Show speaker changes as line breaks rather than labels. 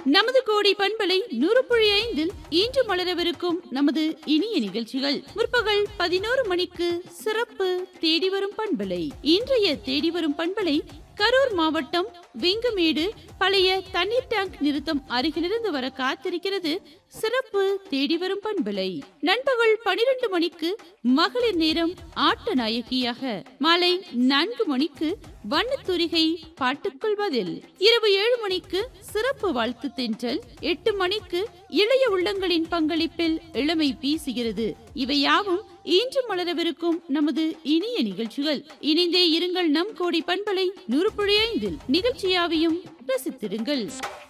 நமது கோடி பண்பலை நூறு புள்ளி ஐந்தில் இன்று மலரவிருக்கும் நமது இனிய நிகழ்ச்சிகள் முற்பகல் பதினோரு மணிக்கு சிறப்பு தேடி வரும் பண்பலை இன்றைய தேடி வரும் பண்பலை கரூர் மாவட்டம் வெங்கமேடு பழைய தண்ணீர் டேங்க் நிறுத்தம் அருகிலிருந்து வர காத்திருக்கிறது சிறப்பு தேடி வரும் பண்பலை நண்பகல் பனிரெண்டு மணிக்கு மகளிர் நேரம் ஆட்ட நாயகியாக மாலை நான்கு மணிக்கு வண்ணத்துரிகை பாட்டுக்குள் பதில் இரவு ஏழு மணிக்கு சிறப்பு வாழ்த்து தென்றல் எட்டு மணிக்கு இளைய உள்ளங்களின் பங்களிப்பில் இளமை வீசுகிறது இவையாவும் இன்று மலரவிருக்கும் நமது இனிய நிகழ்ச்சிகள் இணைந்தே இருங்கள் நம் கோடி பண்பலை நூறு புள்ளி ஐந்தில் நிகழ்ச்சியாவையும் ரசித்திருங்கள்